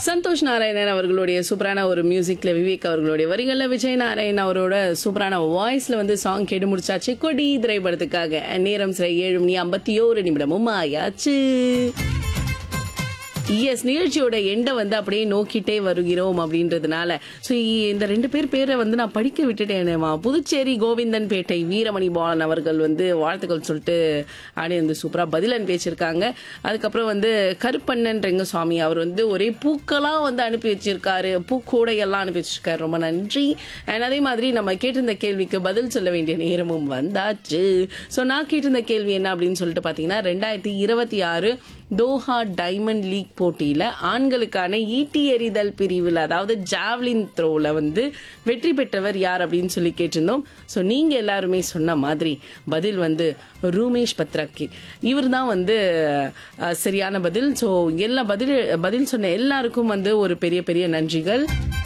சந்தோஷ் நாராயணன் அவர்களுடைய சூப்பரான ஒரு மியூசிக்ல விவேக் அவர்களுடைய வரிகள்ல விஜய் நாராயண் அவரோட சூப்பரான வாய்ஸ்ல வந்து சாங் கேட்டு முடிச்சாச்சு கொடி திரைப்படத்துக்காக நேரம் சிறை ஏழு மணி ஐம்பத்தி ஓரு நிமிடமும் ஆயாச்சு எஸ் நிகழ்ச்சியோட எண்டை வந்து அப்படியே நோக்கிட்டே வருகிறோம் அப்படின்றதுனால ஸோ இந்த ரெண்டு பேர் பேரை வந்து நான் படிக்க விட்டுட்டேனேமா புதுச்சேரி கோவிந்தன் பேட்டை வீரமணி பாலன் அவர்கள் வந்து வாழ்த்துக்கள் சொல்லிட்டு ஆடி வந்து சூப்பராக பதில் அனுப்பி வச்சிருக்காங்க அதுக்கப்புறம் வந்து கருப்பண்ணன் ரெங்கசுவாமி அவர் வந்து ஒரே பூக்களாக வந்து அனுப்பி வச்சிருக்காரு பூக்கூடையெல்லாம் அனுப்பி வச்சிருக்காரு ரொம்ப நன்றி அண்ட் அதே மாதிரி நம்ம கேட்டிருந்த கேள்விக்கு பதில் சொல்ல வேண்டிய நேரமும் வந்தாச்சு ஸோ நான் கேட்டிருந்த கேள்வி என்ன அப்படின்னு சொல்லிட்டு பார்த்தீங்கன்னா ரெண்டாயிரத்தி இருபத்தி ஆறு தோஹா டைமண்ட் லீக் போட்டியில ஆண்களுக்கான ஈட்டி எறிதல் பிரிவில் அதாவது ஜாவ்லின் த்ரோல வந்து வெற்றி பெற்றவர் யார் அப்படின்னு சொல்லி கேட்டிருந்தோம் ஸோ நீங்க எல்லாருமே சொன்ன மாதிரி பதில் வந்து ரூமேஷ் பத்ராக்கி இவர் தான் வந்து அஹ், சரியான பதில் ஸோ எல்லா பதில் பதில் சொன்ன எல்லாருக்கும் வந்து ஒரு பெரிய பெரிய நன்றிகள்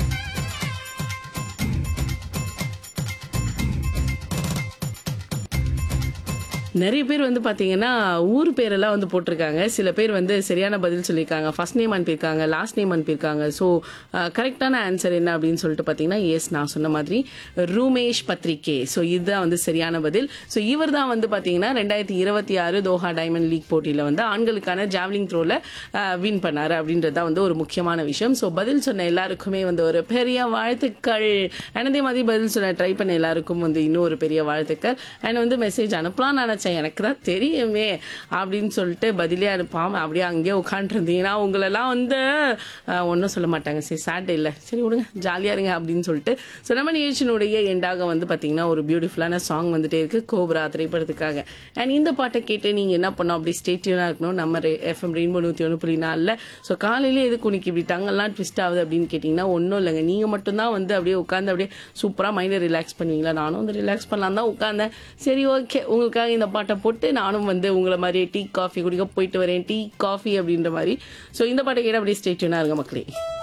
நிறைய பேர் வந்து பாத்தீங்கன்னா ஊர் பேரெல்லாம் வந்து போட்டிருக்காங்க சில பேர் வந்து சரியான பதில் சொல்லியிருக்காங்க ஃபர்ஸ்ட் நேம் அனுப்பியிருக்காங்க லாஸ்ட் நேம் அனுப்பியிருக்காங்க ஸோ கரெக்டான ஆன்சர் என்ன அப்படின்னு சொல்லிட்டு பார்த்தீங்கன்னா எஸ் நான் சொன்ன மாதிரி ரூமேஷ் பத்ரிகே ஸோ இதுதான் வந்து சரியான பதில் ஸோ இவர் தான் வந்து பார்த்தீங்கன்னா ரெண்டாயிரத்தி இருபத்தி ஆறு தோஹா டைமண்ட் லீக் போட்டியில் வந்து ஆண்களுக்கான ஜாவ்லிங் த்ரோல வின் பண்ணாரு அப்படின்றது தான் வந்து ஒரு முக்கியமான விஷயம் ஸோ பதில் சொன்ன எல்லாருக்குமே வந்து ஒரு பெரிய வாழ்த்துக்கள் and அதே மாதிரி பதில் சொன்ன ட்ரை பண்ண எல்லாருக்கும் வந்து இன்னும் ஒரு பெரிய வாழ்த்துக்கள் அண்ட் வந்து மெசேஜ் அனுப்பலாம் நினைச்சேன் எனக்கு தான் தெரியுமே அப்படின்னு சொல்லிட்டு பதிலே அனுப்பாம அப்படியே அங்கேயே உட்காந்துருந்தீங்கன்னா உங்களெல்லாம் வந்து ஒன்றும் சொல்ல மாட்டாங்க சரி சாட்டே இல்லை சரி விடுங்க ஜாலியாக இருங்க அப்படின்னு சொல்லிட்டு ஸோ நம்ம நிகழ்ச்சியினுடைய எண்டாக வந்து பார்த்தீங்கன்னா ஒரு பியூட்டிஃபுல்லான சாங் வந்துட்டே இருக்கு கோப்ரா திரைப்படத்துக்காக அண்ட் இந்த பாட்டை கேட்டு நீங்கள் என்ன பண்ணோம் அப்படி ஸ்டேட்யூனாக இருக்கணும் நம்ம எஃப்எம் ரெயின்போ நூற்றி ஒன்று புள்ளி நாலில் ஸோ காலையிலே எதுக்கு உனக்கு இப்படி டங்கெல்லாம் ட்விஸ்ட் ஆகுது அப்படின்னு கேட்டிங்கன்னா ஒன்றும் இல்லைங்க நீங்கள் மட்டும்தான் வந்து அப்படியே உட்காந்து அப்படியே சூப்பராக மைண்டை ரிலாக்ஸ் பண்ணுவீங்களா நானும் வந்து ரிலாக்ஸ் பண்ணலாம் தான் உட்காந்தேன் சரி ஓகே உங்களுக்காக இந்த பாட்டை போட்டு நானும் வந்து உங்களை மாதிரி டீ காஃபி குடிக்க போயிட்டு வரேன் டீ காஃபி அப்படின்ற மாதிரி ஸோ இந்த பாட்டை கேட்டு அப்படியே ஸ்டேட்யூனாக இருங்க மக்களே